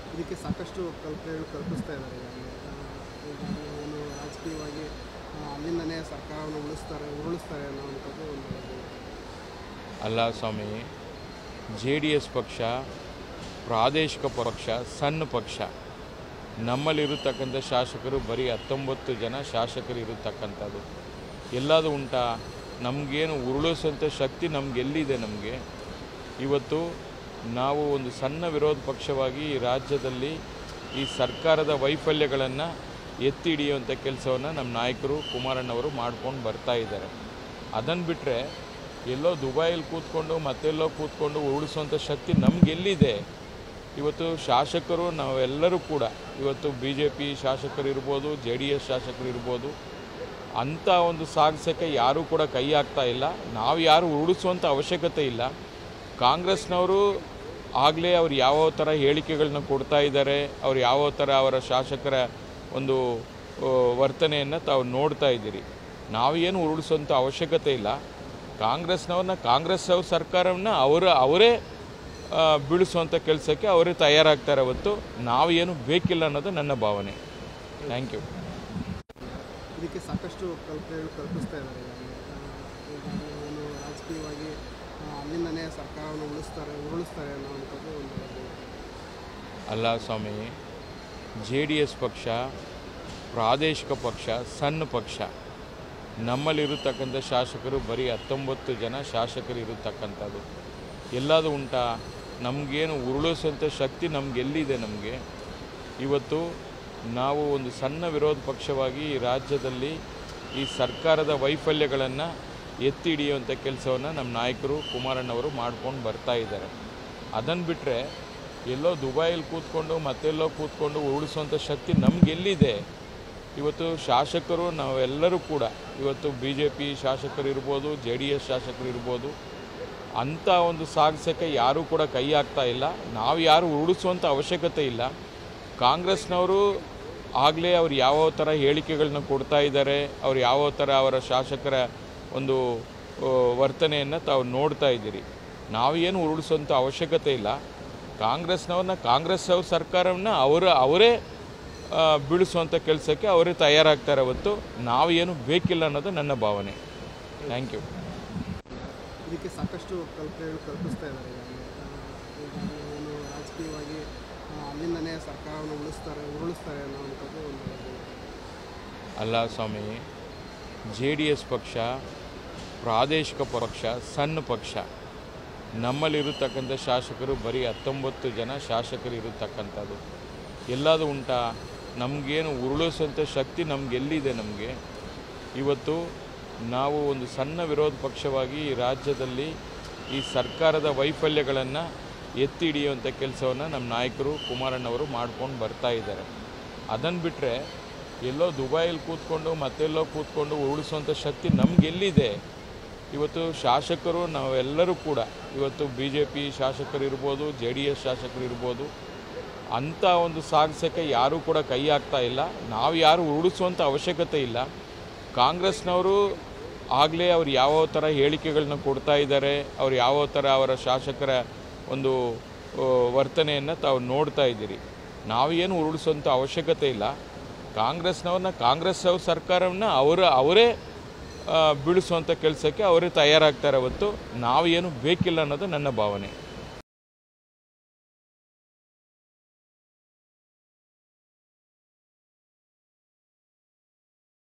ಇದಕ್ಕೆ ಸಾಕಷ್ಟು ಕಲ್ಪನೆಗಳು ಕಲ್ಪಿಸ್ತಾ ಇದ್ದಾರೆ ಈಗಾಗಲೇ ಆ, ಈಗ ಏನು ರಾಜಕೀಯವಾಗಿ ಆ, ಅಲ್ಲಿಂದನೇ ಸರ್ಕಾರವನ್ನು ಉಳಿಸ್ತಾರೆ ಉರುಳಿಸ್ತಾರೆ ಅನ್ನೋವಂಥದ್ದು ಒಂದು ಅಲ್ಲ ಸ್ವಾಮಿ ಜೆ ಡಿ ಎಸ್ ಪಕ್ಷ ಪ್ರಾದೇಶಿಕ ಪಕ್ಷ ಸಣ್ಣ ಪಕ್ಷ ನಮ್ಮಲ್ಲಿರತಕ್ಕಂಥ ಶಾಸಕರು ಬರೀ ಹತ್ತೊಂಬತ್ತು ಜನ ಶಾಸಕರು ಇರತಕ್ಕಂಥದ್ದು ಎಲ್ಲಾದರೂ ಉಂಟಾ ನಮಗೇನು ಉರುಳಿಸೋಂಥ ಶಕ್ತಿ ನಮಗೆಲ್ಲಿದೆ ನಮಗೆ ಇವತ್ತು ನಾವು ಒಂದು ಸಣ್ಣ ವಿರೋಧ ಪಕ್ಷವಾಗಿ ಈ ರಾಜ್ಯದಲ್ಲಿ ಈ ಸರ್ಕಾರದ ವೈಫಲ್ಯಗಳನ್ನು ಎತ್ತಿ ಹಿಡಿಯುವಂಥ ಕೆಲಸವನ್ನು ನಮ್ಮ ನಾಯಕರು ಕುಮಾರಣ್ಣವರು ಮಾಡ್ಕೊಂಡು ಬರ್ತಾ ಇದ್ದಾರೆ ಅದನ್ನು ಬಿಟ್ಟರೆ ಎಲ್ಲೋ ದುಬೈಯಲ್ಲಿ ಕೂತ್ಕೊಂಡು ಮತ್ತೆಲ್ಲೋ ಕೂತ್ಕೊಂಡು ಉರುಳಿಸುವಂಥ ಶಕ್ತಿ ನಮಗೆಲ್ಲಿದೆ ಇವತ್ತು ಶಾಸಕರು ನಾವೆಲ್ಲರೂ ಕೂಡ ಇವತ್ತು ಬಿ ಜೆ ಪಿ ಶಾಸಕರು ಇರ್ಬೋದು ಜೆ ಡಿ ಎಸ್ ಶಾಸಕರು ಇರ್ಬೋದು ಅಂಥ ಒಂದು ಸಾಗಿಸೋಕ್ಕೆ ಯಾರೂ ಕೂಡ ಕೈ ಹಾಕ್ತಾ ಇಲ್ಲ ನಾವು ಯಾರು ಉರುಳಿಸುವಂಥ ಅವಶ್ಯಕತೆ ಇಲ್ಲ ಕಾಂಗ್ರೆಸ್ನವರು ಆಗಲೇ ಅವ್ರು ಯಾವ ಥರ ಹೇಳಿಕೆಗಳನ್ನ ಕೊಡ್ತಾ ಇದ್ದಾರೆ ಅವ್ರು ಯಾವ ಥರ ಅವರ ಶಾಸಕರ ಒಂದು ಆ, ವರ್ತನೆಯನ್ನು ತಾವು ನೋಡ್ತಾ ಇದ್ದೀರಿ ನಾವೇನು ಉರುಳಿಸುವಂಥ ಅವಶ್ಯಕತೆ ಇಲ್ಲ ಕಾಂಗ್ರೆಸ್ನವ್ರನ್ನ ಕಾಂಗ್ರೆಸ್ ಅವ್ರ ಸರ್ಕಾರವನ್ನು ಅವರ ಅವರೇ ಆ, ಬೀಳಿಸುವಂಥ ಕೆಲಸಕ್ಕೆ ಅವರೇ ತಯಾರಾಗ್ತಾರೆ ಹೊತ್ತು ನಾವೇನು ಬೇಕಿಲ್ಲ ಅನ್ನೋದು ನನ್ನ ಭಾವನೆ ಥ್ಯಾಂಕ್ ಯು ಇದಕ್ಕೆ ಸಾಕಷ್ಟು ಕಲ್ಪನೆಗಳು ಕಲ್ಪಿಸ್ತಾ ಇದ್ದಾರೆ ಈಗಾಗಲೇ ಆ, ಈಗಾಗಲೇ ಏನು ರಾಜಕೀಯವಾಗಿ ಆ, ಅಲ್ಲಿಂದನೇ ಸರ್ಕಾರವನ್ನು ಉಳಿಸ್ತಾರೆ ಉರುಳಿಸ್ತಾರೆ ಅನ್ನೋವಂಥದ್ದು ಒಂದು ಅಲ್ಲ ಸ್ವಾಮಿ ಜೆ ಡಿ ಎಸ್ ಪಕ್ಷ ಪ್ರಾದೇಶಿಕ ಪಕ್ಷ ಸಣ್ಣ ಪಕ್ಷ ನಮ್ಮಲ್ಲಿರತಕ್ಕಂಥ ಶಾಸಕರು ಬರೀ ಹತ್ತೊಂಬತ್ತು ಜನ ಶಾಸಕರು ಇರತಕ್ಕಂಥದ್ದು ಎಲ್ಲಾದರೂ ಉಂಟಾ ನಮಗೇನು ಉರುಳಿಸೋಂಥ ಶಕ್ತಿ ನಮಗೆಲ್ಲಿದೆ ನಮಗೆ ಇವತ್ತು ನಾವು ಒಂದು ಸಣ್ಣ ವಿರೋಧ ಪಕ್ಷವಾಗಿ ಈ ರಾಜ್ಯದಲ್ಲಿ ಈ ಸರ್ಕಾರದ ವೈಫಲ್ಯಗಳನ್ನು ಎತ್ತಿ ಹಿಡಿಯುವಂಥ ಕೆಲಸವನ್ನು ನಮ್ಮ ನಾಯಕರು ಕುಮಾರಣ್ಣವರು ಮಾಡ್ಕೊಂಡು ಬರ್ತಾ ಇದ್ದಾರೆ ಅದನ್ನು ಬಿಟ್ಟರೆ ಎಲ್ಲೋ ದುಬೈಯಲ್ಲಿ ಕೂತ್ಕೊಂಡು ಮತ್ತೆಲ್ಲೋ ಕೂತ್ಕೊಂಡು ಉರುಳಿಸುವಂಥ ಶಕ್ತಿ ನಮಗೆಲ್ಲಿದೆ ಇವತ್ತು ಶಾಸಕರು ನಾವೆಲ್ಲರೂ ಕೂಡ ಇವತ್ತು ಬಿ ಜೆ ಪಿ ಶಾಸಕರು ಇರ್ಬೋದು ಜೆ ಡಿ ಎಸ್ ಶಾಸಕರು ಇರ್ಬೋದು ಅಂಥ ಒಂದು ಸಾಗಿಸೋಕ್ಕೆ ಯಾರೂ ಕೂಡ ಕೈ ಹಾಕ್ತಾ ಇಲ್ಲ ನಾವು ಯಾರು ಉರುಳಿಸುವಂಥ ಅವಶ್ಯಕತೆ ಇಲ್ಲ ಕಾಂಗ್ರೆಸ್ನವರು ಆಗಲೇ ಅವ್ರು ಯಾವ ಥರ ಹೇಳಿಕೆಗಳನ್ನ ಕೊಡ್ತಾ ಇದ್ದಾರೆ ಅವ್ರು ಯಾವ ಥರ ಅವರ ಶಾಸಕರ ಒಂದು ಆ, ವರ್ತನೆಯನ್ನು ತಾವು ನೋಡ್ತಾ ಇದ್ದೀರಿ ನಾವೇನು ಉರುಳಿಸುವಂಥ ಅವಶ್ಯಕತೆ ಇಲ್ಲ ಕಾಂಗ್ರೆಸ್ನವ್ರನ್ನ ಕಾಂಗ್ರೆಸ್ ಅವ್ರ ಸರ್ಕಾರವನ್ನು ಅವರ ಅವರೇ ಆ, ಬೀಳಿಸುವಂಥ ಕೆಲಸಕ್ಕೆ ಅವರೇ ತಯಾರಾಗ್ತಾರೆ ಹೊತ್ತು ನಾವೇನು ಬೇಕಿಲ್ಲ ಅನ್ನೋದು ನನ್ನ ಭಾವನೆ ಥ್ಯಾಂಕ್ ಯು ಇದಕ್ಕೆ ಸಾಕಷ್ಟು ಕಲ್ಪನೆಗಳು ಕಲ್ಪಿಸ್ತಾ ಇದ್ದಾರೆ ಈಗಾಗಲೇ ಆ, ಈಗಾಗಲೇ ಏನು ರಾಜಕೀಯವಾಗಿ ಆ, ಅಲ್ಲಿಂದನೇ ಸರ್ಕಾರವನ್ನು ಉಳಿಸ್ತಾರೆ ಉರುಳಿಸ್ತಾರೆ ಅನ್ನೋವಂಥದ್ದು ಒಂದು ಅಲ್ಲ ಸ್ವಾಮಿ ಜೆ ಡಿ ಎಸ್ ಪಕ್ಷ ಪ್ರಾದೇಶಿಕ ಪಕ್ಷ ಸಣ್ಣ ಪಕ್ಷ ನಮ್ಮಲ್ಲಿರತಕ್ಕಂಥ ಶಾಸಕರು ಬರೀ ಹತ್ತೊಂಬತ್ತು ಜನ ಶಾಸಕರು ಇರತಕ್ಕಂಥದ್ದು ಎಲ್ಲಾದರೂ ಉಂಟಾ ನಮಗೇನು ಉರುಳಿಸೋಂಥ ಶಕ್ತಿ ನಮಗೆಲ್ಲಿದೆ ನಮಗೆ ಇವತ್ತು ನಾವು ಒಂದು ಸಣ್ಣ ವಿರೋಧ ಪಕ್ಷವಾಗಿ ಈ ರಾಜ್ಯದಲ್ಲಿ ಈ ಸರ್ಕಾರದ ವೈಫಲ್ಯಗಳನ್ನು ಎತ್ತಿ ಹಿಡಿಯುವಂಥ ಕೆಲಸವನ್ನು ನಮ್ಮ ನಾಯಕರು ಕುಮಾರಣ್ಣವರು ಮಾಡ್ಕೊಂಡು ಬರ್ತಾ ಇದ್ದಾರೆ ಅದನ್ನು ಬಿಟ್ಟರೆ ಎಲ್ಲೋ ದುಬೈಯಲ್ಲಿ ಕೂತ್ಕೊಂಡು ಮತ್ತೆಲ್ಲೋ ಕೂತ್ಕೊಂಡು ಉರುಳಿಸುವಂಥ ಶಕ್ತಿ ನಮಗೆಲ್ಲಿದೆ ಇವತ್ತು ಶಾಸಕರು ನಾವೆಲ್ಲರೂ ಕೂಡ ಇವತ್ತು ಬಿ ಜೆ ಪಿ ಶಾಸಕರು ಇರ್ಬೋದು ಜೆ ಡಿ ಎಸ್ ಶಾಸಕರು ಇರ್ಬೋದು ಅಂಥ ಒಂದು ಸಾಗಿಸೋಕ್ಕೆ ಯಾರೂ ಕೂಡ ಕೈ ಹಾಕ್ತಾ ಇಲ್ಲ ನಾವು ಯಾರು ಉರುಳಿಸುವಂಥ ಅವಶ್ಯಕತೆ ಇಲ್ಲ ಕಾಂಗ್ರೆಸ್ನವರು ಆಗಲೇ ಅವ್ರು ಯಾವ ಥರ ಹೇಳಿಕೆಗಳನ್ನ ಕೊಡ್ತಾ ಇದ್ದಾರೆ ಅವ್ರು ಯಾವ ಥರ ಅವರ ಶಾಸಕರ ಒಂದು ಆ, ವರ್ತನೆಯನ್ನು ತಾವು ನೋಡ್ತಾ ಇದ್ದೀರಿ ನಾವೇನು ಉರುಳಿಸುವಂಥ ಅವಶ್ಯಕತೆ ಇಲ್ಲ ಕಾಂಗ್ರೆಸ್ನವ್ರನ್ನ ಕಾಂಗ್ರೆಸ್ ಅವ್ರ ಸರ್ಕಾರವನ್ನು ಅವರ ಅವರೇ ಆ, ಬೀಳಿಸುವಂಥ ಕೆಲಸಕ್ಕೆ ಅವರೇ ತಯಾರಾಗ್ತಾರೆ ಹೊತ್ತು ನಾವೇನು ಬೇಕಿಲ್ಲ ಅನ್ನೋದು ನನ್ನ ಭಾವನೆ